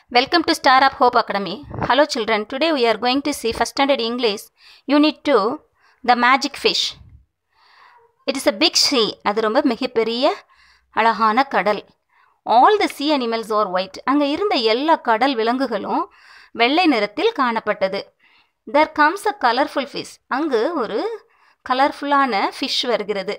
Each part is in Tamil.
Welcome to Star of Hope Academy. Hello children, today we are going to see first standard English Unit 2 The Magic Fish. It is a big sea. அது ரொம்ப மிகப்பெரிய அழகான கடல் all the sea animals are white. அங்கே இருந்த எல்லா கடல் விலங்குகளும் வெள்ளை நிறத்தில் காணப்பட்டது there comes a colorful fish. அங்கு ஒரு கலர்ஃபுல்லான ஃபிஷ் வருகிறது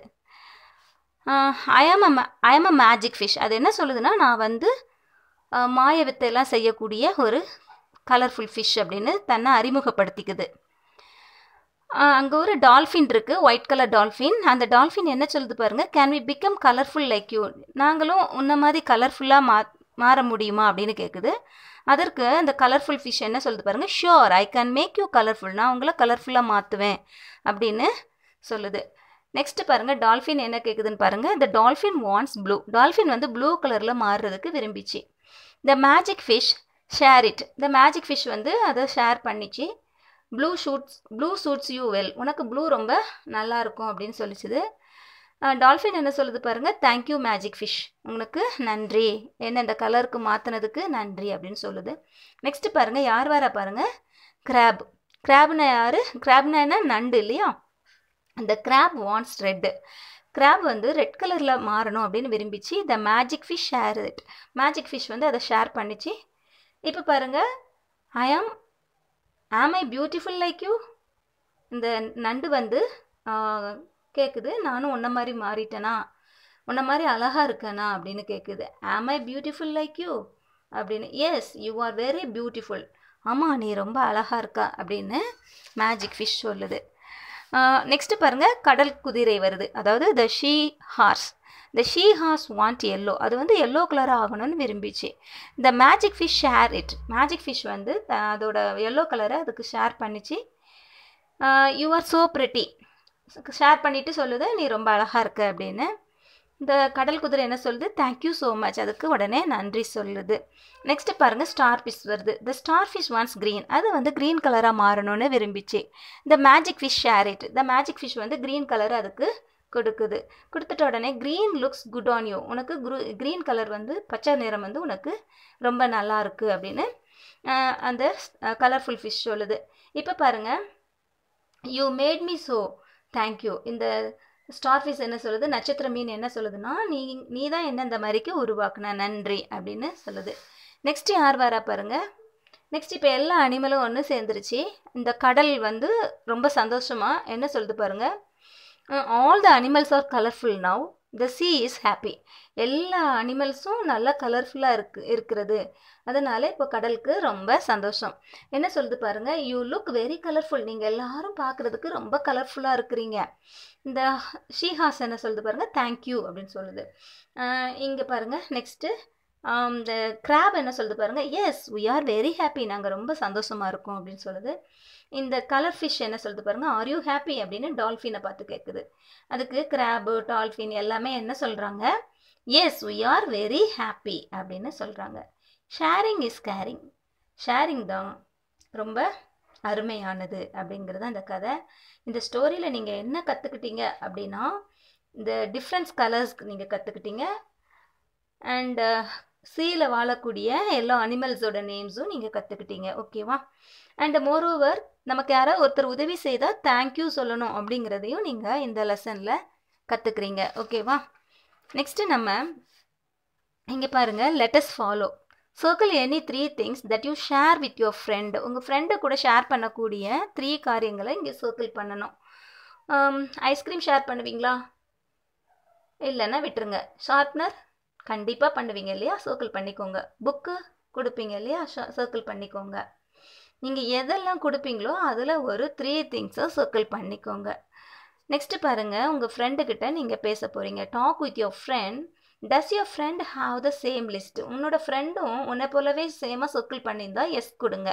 ஐ ஆம் அ ஐ ஆம் அ மேஜிக் ஃபிஷ் அது என்ன சொல்லுதுன்னா நான் வந்து அஹ், மாய வித்தையெல்லாம் செய்யக்கூடிய ஒரு கலர்ஃபுல் ஃபிஷ் அப்படின்னு தன்னை அறிமுகப்படுத்திக்குது அங்கே ஒரு டால்ஃபின் இருக்குது ஒயிட் கலர் டால்ஃபின் அந்த டால்ஃபின் என்ன சொல்லுது பாருங்க can we become colourful like you நாங்களும் உன்ன மாதிரி கலர்ஃபுல்லாக மா மாற முடியுமா அப்படின்னு கேட்குது அதற்கு அந்த கலர்ஃபுல் ஃபிஷ் என்ன சொல்லுது பாருங்க sure I can make you colourful நான் உங்களை கலர்ஃபுல்லாக மாற்றுவேன் அப்படின்னு சொல்லுது நெக்ஸ்ட் பாருங்க டால்ஃபின் என்ன கேட்குதுன்னு பாருங்க இந்த டால்ஃபின் வாண்ட்ஸ் ப்ளூ டால்ஃபின் வந்து ப்ளூ கலரில் மாறுறதுக்கு விரும்பிச்சு the magic fish share it the magic fish வந்து அதை ஷேர் பண்ணிச்சு blue suits blue suits you well உனக்கு ப்ளூ ரொம்ப நல்லா இருக்கும் அப்படின்னு சொல்லிச்சுது டால்ஃபின் என்ன சொல்லுது பாருங்க தேங்க்யூ மேஜிக் ஃபிஷ் உங்களுக்கு நன்றி என்ன இந்த கலருக்கு மாற்றினதுக்கு நன்றி அப்படின்னு சொல்லுது நெக்ஸ்ட் பாருங்க யார் வரா பாருங்க கிராப் கிராப்னா யாரு கிராப்னா என்ன நண்டு இல்லையா அந்த கிராப் வாண்ட்ஸ் ரெட்டு கிராப் வந்து ரெட் கலரில் மாறணும் அப்படின்னு விரும்பிச்சு the magic fish share it magic fish வந்து அதை ஷேர் பண்ணிச்சு இப்போ பாருங்க ஐ ஆம் ஆம் ஐ பியூட்டிஃபுல் லைக் யூ இந்த நண்டு வந்து ஆஹ், கேட்குது நானும் உன்ன மாதிரி மாறிட்டேனா உன்ன மாதிரி அழகாக இருக்கேனா அப்படின்னு கேட்குது am I beautiful like you அப்படின்னு yes you are very beautiful ஆமாம் நீ ரொம்ப அழகாக இருக்கா அப்படின்னு மேஜிக் ஃபிஷ் சொல்லுது நெக்ஸ்ட் பாருங்க கடல் குதிரை வருது அதாவது the sea horse the sea horse want yellow அது வந்து எல்லோ கலர் ஆகணும்னு விரும்பிச்சு இந்த magic fish share it magic fish வந்து த- அதோட எல்லோ கலரை அதுக்கு ஷேர் பண்ணிச்சு you are so pretty share பண்ணிட்டு சொல்லுது நீ ரொம்ப அழகாக இருக்க அப்படின்னு இந்த கடல் குதிரை என்ன சொல்லுது தேங்க்யூ ஸோ மச் அதுக்கு உடனே நன்றி சொல்லுது நெக்ஸ்ட் பாருங்க ஸ்டார் ஃபிஷ் வருது the star fish wants green அது வந்து க்ரீன் கலராக மாறணும்னு விரும்பிச்சு இந்த magic fish share it the magic fish வந்து க்ரீன் கலர் அதுக்கு கொடுக்குது கொடுத்துட்ட உடனே green looks good on you உனக்கு குரு க்ரீன் கலர் வந்து பச்சை நிறம் வந்து உனக்கு ரொம்ப நல்லா இருக்கு அப்படின்னு ஆஹ், அந்த கலர்ஃபுல் ஃபிஷ் சொல்லுது இப்போ பாருங்க you made me so thank you இந்த ஸ்டார் ஃபிஷ் என்ன சொல்லுது நட்சத்திர மீன் என்ன சொல்லுதுன்னா நீ நீ தான் என்ன இந்த மாதிரிக்கு உருவாக்குன நன்றி அப்படின்னு சொல்லுது நெக்ஸ்ட் யார் வரா பாருங்க நெக்ஸ்ட் இப்போ எல்லா அனிமலும் ஒன்று சேர்ந்துருச்சு இந்த கடல் வந்து ரொம்ப சந்தோஷமா என்ன சொல்லுது பாருங்க all the animals are colourful now the sea is happy எல்லா அனிமல்ஸும் நல்லா கலர்ஃபுல்லாக இருக்கு இருக்கிறது அதனால இப்போ கடலுக்கு ரொம்ப சந்தோஷம் என்ன சொல்லுது பாருங்க யூ லுக் வெரி கலர்ஃபுல் நீங்கள் எல்லாரும் பார்க்குறதுக்கு ரொம்ப கலர்ஃபுல்லாக இருக்கிறீங்க இந்த ஷீஹாஸ் என்ன சொல்லுது பாருங்க தேங்க்யூ அப்படின்னு சொல்லுது இங்கே பாருங்க நெக்ஸ்ட்டு இந்த கிராப் என்ன சொல்லுது பாருங்க yes we are very happy நாங்கள் ரொம்ப சந்தோஷமா இருக்கோம் அப்படின்னு சொல்லுது இந்த கலர் ஃபிஷ் என்ன சொல்லுது பாருங்க ஆர் யூ ஹாப்பி அப்படின்னு டால்ஃபினை பார்த்து கேட்குது அதுக்கு கிராபு டால்ஃபின் எல்லாமே என்ன சொல்கிறாங்க yes we are very happy அப்படின்னு சொல்கிறாங்க ஷேரிங் இஸ் கேரிங் ஷேரிங் தான் ரொம்ப அருமையானது அப்படிங்கிறது அந்த கதை இந்த ஸ்டோரியில் நீங்கள் என்ன கற்றுக்கிட்டீங்க அப்படின்னா இந்த டிஃப்ரென்ஸ் கலர்ஸ் நீங்கள் கற்றுக்கிட்டீங்க அண்டு சீல வாழக்கூடிய எல்லா அனிமல்ஸோட நேம்ஸும் நீங்கள் கற்றுக்கிட்டீங்க ஓகேவா அண்ட் மோரோவர் நமக்கு யாரோ ஒருத்தர் உதவி செய்தால் தேங்க்யூ சொல்லணும் அப்படிங்கிறதையும் நீங்கள் இந்த லெசனில் கற்றுக்குறீங்க ஓகேவா நெக்ஸ்ட்டு நம்ம இங்கே பாருங்கள் let's follow circle any three things that you share with your friend உங்கள் ஃப்ரெண்டு கூட ஷேர் பண்ணக்கூடிய த்ரீ காரியங்களை இங்கே சர்க்கிள் பண்ணணும் ஐஸ்கிரீம் ஷேர் பண்ணுவீங்களா இல்லைன்னா விட்டுருங்க ஷார்ப்னர் கண்டிப்பாக பண்ணுவீங்க இல்லையா சர்க்கிள் பண்ணிக்கோங்க புக்கு கொடுப்பீங்க இல்லையா சர்க்கிள் பண்ணிக்கோங்க நீங்கள் எதெல்லாம் கொடுப்பீங்களோ அதில் ஒரு த்ரீ திங்ஸை சர்க்கிள் பண்ணிக்கோங்க நெக்ஸ்ட் பாருங்க உங்கள் ஃப்ரெண்டுக்கிட்ட நீங்கள் பேச போகிறீங்க talk with your friend does your friend have the same list உன்னோட ஃப்ரெண்டும் உன்னை போலவே சேமாக சர்க்கிள் பண்ணியிருந்தா எஸ் கொடுங்க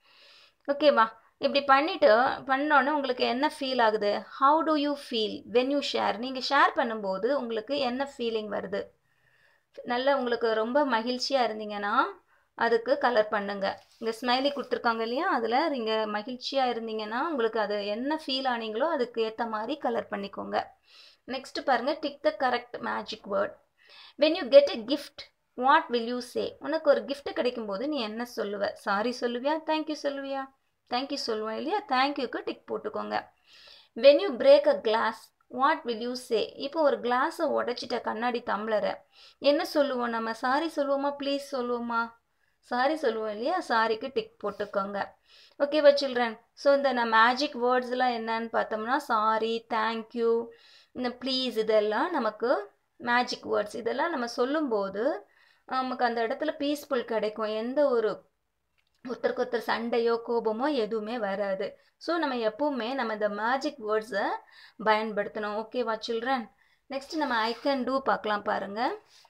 ஓகேவா இப்படி பண்ணிட்டு பண்ணோன்னே உங்களுக்கு என்ன ஃபீல் ஆகுது how do you feel when you share நீங்கள் ஷேர் பண்ணும்போது உங்களுக்கு என்ன ஃபீலிங் வருது நல்ல உங்களுக்கு ரொம்ப மகிழ்ச்சியாக இருந்தீங்கன்னா அதுக்கு கலர் பண்ணுங்க இங்கே ஸ்மைலி கொடுத்துருக்காங்க இல்லையா அதில் நீங்கள் மகிழ்ச்சியாக இருந்தீங்கன்னா உங்களுக்கு அது என்ன ஃபீல் ஆனீங்களோ அதுக்கு ஏற்ற மாதிரி கலர் பண்ணிக்கோங்க நெக்ஸ்ட் பாருங்க tick the correct magic word when you get a gift what will you say உனக்கு ஒரு gift கிடைக்கும்போது நீ என்ன சொல்லுவ சாரி சொல்லுவியா தேங்க்யூ சொல்லுவியா தேங்க்யூ சொல்லுவோம் இல்லையா தேங்க்யூக்கு டிக் போட்டுக்கோங்க when you break a glass what will you say இப்போ ஒரு கிளாஸை உடைச்சிட்ட கண்ணாடி டம்ளரை என்ன சொல்லுவோம் நம்ம சாரி சொல்லுவோமா ப்ளீஸ் சொல்லுவோமா சாரி சொல்லுவோம் இல்லையா சாரிக்கு டிக் போட்டுக்கோங்க ஓகேவா சில்ட்ரன் ஸோ இந்த நான் மேஜிக் வேர்ட்ஸ்லாம் என்னன்னு பார்த்தோம்னா சாரி தேங்க்யூ இந்த ப்ளீஸ் இதெல்லாம் நமக்கு மேஜிக் வேர்ட்ஸ் இதெல்லாம் நம்ம சொல்லும்போது நமக்கு அந்த இடத்துல பீஸ்ஃபுல் கிடைக்கும் எந்த ஒரு ஒருத்தருக்கு ஒருத்தர் சண்டையோ கோபமோ எதுவுமே வராது ஸோ நம்ம எப்பவுமே நம்ம இந்த மேஜிக் வேர்ட்ஸை பயன்படுத்தணும் ஓகேவா சில்ட்ரன் நெக்ஸ்ட் நம்ம ஐ கேன் டூ பார்க்கலாம் பாருங்க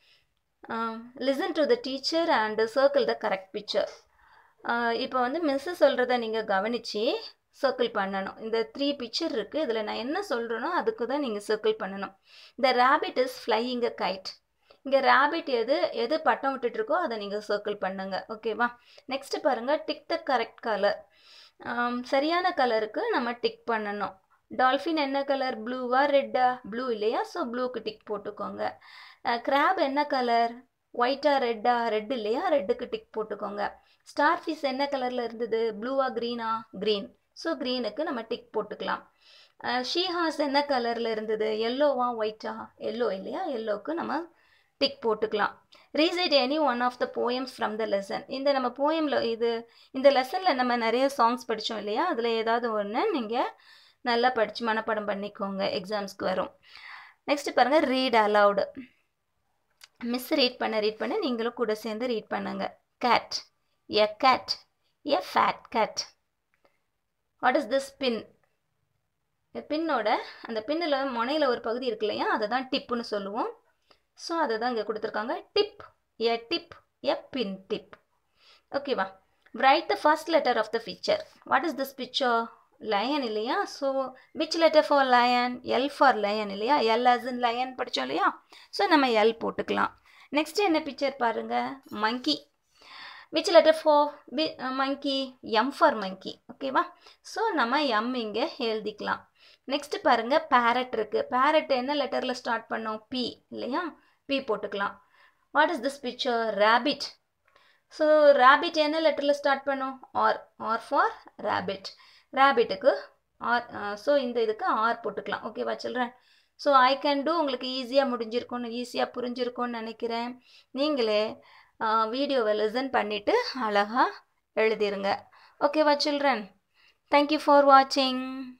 listen to the teacher and circle the correct picture இப்போ வந்து மிஸ்ஸு சொல்கிறத நீங்கள் கவனித்து சர்க்கிள் பண்ணணும் இந்த த்ரீ பிக்சர் இருக்குது இதில் நான் என்ன சொல்கிறேனோ அதுக்கு தான் நீங்கள் சர்க்கிள் பண்ணணும் the rabbit is flying a kite இங்கே ரேபிட் எது எது பட்டம் விட்டுட்டு இருக்கோ அதை நீங்கள் சர்க்கிள் பண்ணுங்க ஓகேவா நெக்ஸ்ட் பாருங்கள் டிக் த கரெக்ட் கலர் சரியான கலருக்கு நம்ம டிக் பண்ணணும் டால்ஃபின் என்ன கலர் ப்ளூவா ரெட்டா ப்ளூ இல்லையா ஸோ ப்ளூக்கு டிக் போட்டுக்கோங்க கிராப் என்ன கலர் ஒயிட்டா ரெட்டா ரெட் இல்லையா ரெட்டுக்கு டிக் போட்டுக்கோங்க ஸ்டார் ஃபிஷ் என்ன கலரில் இருந்தது ப்ளூவா க்ரீனா க்ரீன் ஸோ க்ரீனுக்கு நம்ம டிக் போட்டுக்கலாம் ஷீஹாஸ் என்ன கலரில் இருந்தது எல்லோவா ஒயிட்டா எல்லோ இல்லையா எல்லோவுக்கு நம்ம டிக் போட்டுக்கலாம் recite any one of the poems from the lesson இந்த நம்ம போயமில் இது இந்த லெசனில் நம்ம நிறைய சாங்ஸ் படித்தோம் இல்லையா அதில் ஏதாவது ஒன்று நீங்கள் நல்லா படித்து மனப்பாடம் பண்ணிக்கோங்க எக்ஸாம்ஸ்க்கு வரும் நெக்ஸ்ட் பாருங்கள் ரீட் அலவுடு மிஸ் ரீட் பண்ண ரீட் பண்ண நீங்களும் கூட சேர்ந்து ரீட் பண்ணுங்க cat a cat a fat cat what is this pin பின்னோட அந்த பின்னில் முனையில் ஒரு பகுதி இருக்கு இல்லையா அதை தான் டிப்புன்னு சொல்லுவோம் ஸோ அதை தான் இங்கே கொடுத்துருக்காங்க tip a tip a pin tip ஓகேவா write the first letter of the picture what is this picture lion இல்லையா so which letter for lion L for lion இல்லையா எல் அஸ் இன் லயன் படித்தோம் இல்லையா ஸோ நம்ம எல் போட்டுக்கலாம் நெக்ஸ்ட் என்ன பிக்சர் பாருங்கள் monkey which letter for B monkey M for monkey ஓகேவா ஸோ நம்ம எம் இங்கே எழுதிக்கலாம் நெக்ஸ்ட் பாருங்கள் பேரட் இருக்குது பேரட் என்ன லெட்டரில் ஸ்டார்ட் பண்ணோம் பி இல்லையா பி போட்டுக்கலாம் what is this picture rabbit so rabbit என்ன லெட்டரில் ஸ்டார்ட் பண்ணோம் ஆர் ஆர் ஃபார் ரேபிட் ரேபிட்டுக்கு ஆர் ஸோ இந்த இதுக்கு ஆர் போட்டுக்கலாம் ஓகேவா children so I can do உங்களுக்கு ஈஸியாக முடிஞ்சிருக்கும்னு ஈஸியாக புரிஞ்சிருக்கும்னு நினைக்கிறேன் நீங்களே வீடியோவை லிசன் பண்ணிவிட்டு அழகாக எழுதிருங்க ஓகேவா சில்ட்ரன் தேங்க்யூ ஃபார் வாட்சிங்